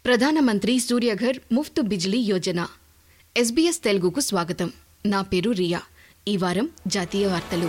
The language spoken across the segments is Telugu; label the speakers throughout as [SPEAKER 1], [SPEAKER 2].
[SPEAKER 1] ప్రధానమంత్రి సూర్యఘర్ ముఫ్త్ బిజ్లీ యోజన ఎస్బీఎస్ తెలుగుకు స్వాగతం నా పేరు రియా ఈ వారం జాతీయ వార్తలు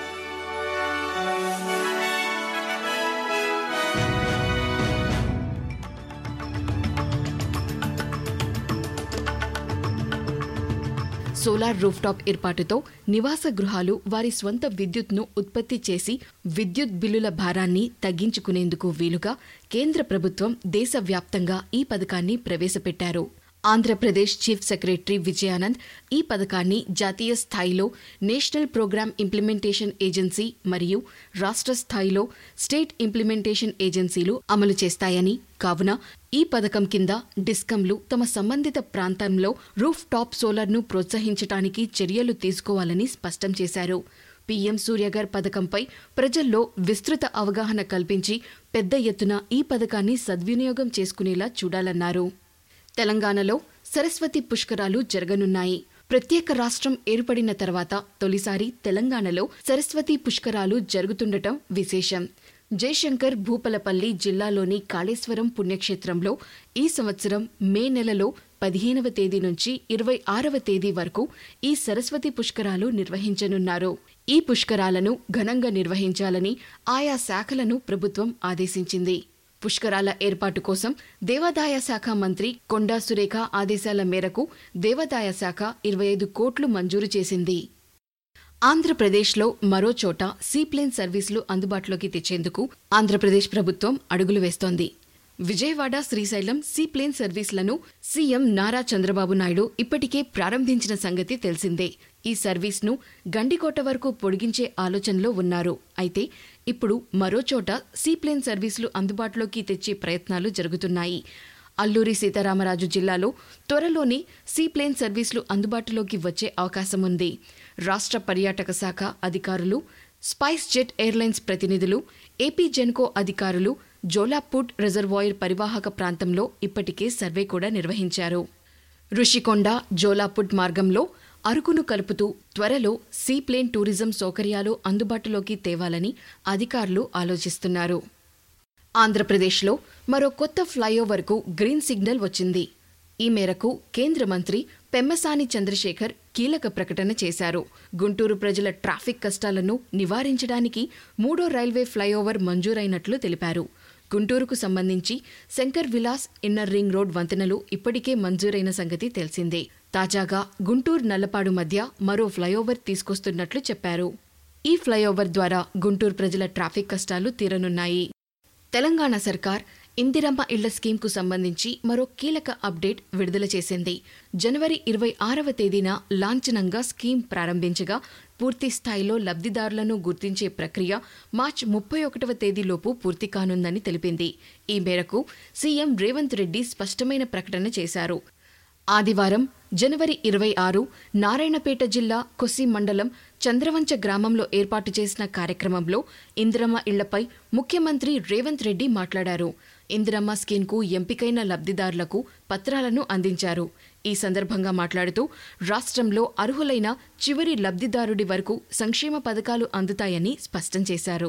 [SPEAKER 1] సోలార్ రూఫ్టాప్ ఏర్పాటుతో నివాస గృహాలు వారి స్వంత విద్యుత్ను ఉత్పత్తి చేసి విద్యుత్ బిల్లుల భారాన్ని తగ్గించుకునేందుకు వీలుగా కేంద్ర ప్రభుత్వం దేశవ్యాప్తంగా ఈ పథకాన్ని ప్రవేశపెట్టారు ఆంధ్రప్రదేశ్ చీఫ్ సెక్రటరీ విజయానంద్ ఈ పథకాన్ని జాతీయ స్థాయిలో నేషనల్ ప్రోగ్రామ్ ఇంప్లిమెంటేషన్ ఏజెన్సీ మరియు రాష్ట్ర స్థాయిలో స్టేట్ ఇంప్లిమెంటేషన్ ఏజెన్సీలు అమలు చేస్తాయని కావున ఈ పథకం కింద డిస్కంలు తమ సంబంధిత ప్రాంతంలో రూఫ్ టాప్ సోలార్ను ప్రోత్సహించడానికి చర్యలు తీసుకోవాలని స్పష్టం చేశారు పీఎం సూర్యగర్ పథకంపై ప్రజల్లో విస్తృత అవగాహన కల్పించి పెద్ద ఎత్తున ఈ పథకాన్ని సద్వినియోగం చేసుకునేలా చూడాలన్నారు తెలంగాణలో సరస్వతి పుష్కరాలు జరగనున్నాయి ప్రత్యేక రాష్ట్రం ఏర్పడిన తర్వాత తొలిసారి తెలంగాణలో సరస్వతి పుష్కరాలు జరుగుతుండటం విశేషం జయశంకర్ భూపలపల్లి జిల్లాలోని కాళేశ్వరం పుణ్యక్షేత్రంలో ఈ సంవత్సరం మే నెలలో పదిహేనవ తేదీ నుంచి ఇరవై ఆరవ తేదీ వరకు ఈ సరస్వతి పుష్కరాలు నిర్వహించనున్నారు ఈ పుష్కరాలను ఘనంగా నిర్వహించాలని ఆయా శాఖలను ప్రభుత్వం ఆదేశించింది పుష్కరాల ఏర్పాటు కోసం దేవాదాయ శాఖ మంత్రి కొండా సురేఖ ఆదేశాల మేరకు దేవాదాయ శాఖ ఇరవై ఐదు కోట్లు మంజూరు చేసింది ఆంధ్రప్రదేశ్లో మరో చోట సీప్లేన్ సర్వీసులు అందుబాటులోకి తెచ్చేందుకు ఆంధ్రప్రదేశ్ ప్రభుత్వం అడుగులు వేస్తోంది విజయవాడ శ్రీశైలం సీప్లేన్ సర్వీసులను సీఎం నారా చంద్రబాబు నాయుడు ఇప్పటికే ప్రారంభించిన సంగతి తెలిసిందే ఈ సర్వీస్ను గండికోట వరకు పొడిగించే ఆలోచనలో ఉన్నారు అయితే ఇప్పుడు మరో చోట సీప్లేన్ సర్వీసులు అందుబాటులోకి తెచ్చే ప్రయత్నాలు జరుగుతున్నాయి అల్లూరి సీతారామరాజు జిల్లాలో త్వరలోనే సీప్లేన్ సర్వీసులు అందుబాటులోకి వచ్చే అవకాశం ఉంది రాష్ట్ర పర్యాటక శాఖ అధికారులు స్పైస్ జెట్ ఎయిర్లైన్స్ ప్రతినిధులు ఏపీ జెన్కో అధికారులు జోలాపూట్ రిజర్వాయర్ పరివాహక ప్రాంతంలో ఇప్పటికే సర్వే కూడా నిర్వహించారు రుషికొండ జోలాపుట్ మార్గంలో అరకును కలుపుతూ త్వరలో సీప్లేన్ టూరిజం సౌకర్యాలు అందుబాటులోకి తేవాలని అధికారులు ఆలోచిస్తున్నారు ఆంధ్రప్రదేశ్లో మరో కొత్త ఫ్లైఓవర్కు గ్రీన్ సిగ్నల్ వచ్చింది ఈ మేరకు కేంద్ర మంత్రి పెమ్మసాని చంద్రశేఖర్ కీలక ప్రకటన చేశారు గుంటూరు ప్రజల ట్రాఫిక్ కష్టాలను నివారించడానికి మూడో రైల్వే ఫ్లైఓవర్ మంజూరైనట్లు తెలిపారు గుంటూరుకు సంబంధించి Shankar Vilas inner ring road వంతెనలు ఇప్పటికే మంజూరైన సంగతి తెలిసిందే తాజాగా గుంటూరు నల్లపాడు మధ్య మరో ఫ్లైఓవర్ తీసుకొస్తున్నట్లు చెప్పారు ఈ ఫ్లైఓవర్ ద్వారా గుంటూరు ప్రజల ట్రాఫిక్ కష్టాలు తీరనున్నాయి తెలంగాణ సర్కార్ ఇందిరమ్మ ఇళ్ల స్కీమ్కు సంబంధించి మరో కీలక అప్డేట్ విడుదల చేసింది జనవరి ఇరవై ఆరవ తేదీన లాంఛనంగా స్కీమ్ ప్రారంభించగా పూర్తి స్థాయిలో లబ్ధిదారులను గుర్తించే ప్రక్రియ మార్చి ముప్పై ఒకటవ తేదీలోపు పూర్తి కానుందని తెలిపింది ఈ మేరకు సీఎం రేవంత్ రెడ్డి స్పష్టమైన ప్రకటన చేశారు ఆదివారం జనవరి ఇరవై ఆరు నారాయణపేట జిల్లా కొస్సి మండలం చంద్రవంచ గ్రామంలో ఏర్పాటు చేసిన కార్యక్రమంలో ఇందిరమ్మ ఇళ్లపై ముఖ్యమంత్రి రేవంత్ రెడ్డి మాట్లాడారు ఇందిరమ్మ స్కీమ్కు ఎంపికైన లబ్ధిదారులకు పత్రాలను అందించారు ఈ సందర్భంగా మాట్లాడుతూ రాష్ట్రంలో అర్హులైన చివరి లబ్ధిదారుడి వరకు సంక్షేమ పథకాలు అందుతాయని స్పష్టం చేశారు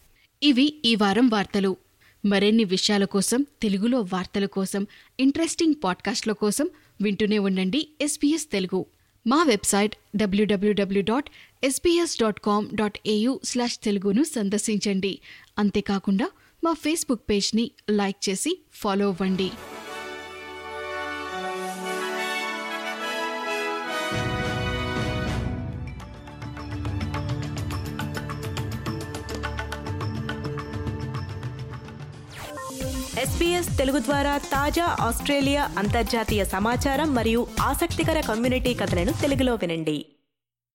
[SPEAKER 1] ఇవి ఈ వారం వార్తలు మరిన్ని విషయాల కోసం తెలుగులో వార్తల కోసం ఇంట్రెస్టింగ్ పాడ్కాస్ట్ల కోసం వింటూనే ఉండండి ఎస్పీఎస్ తెలుగు మా website WWW dot SBS dot com dot AU slash తెలుగును సందర్శించండి అంతేకాకుండా మా ఫేస్బుక్ పేజ్ని లైక్ చేసి ఫాలో అవ్వండి
[SPEAKER 2] ఎస్బీఎస్ తెలుగు ద్వారా తాజా ఆస్ట్రేలియా అంతర్జాతీయ సమాచారం మరియు ఆసక్తికర కమ్యూనిటీ కథలను తెలుగులో వినండి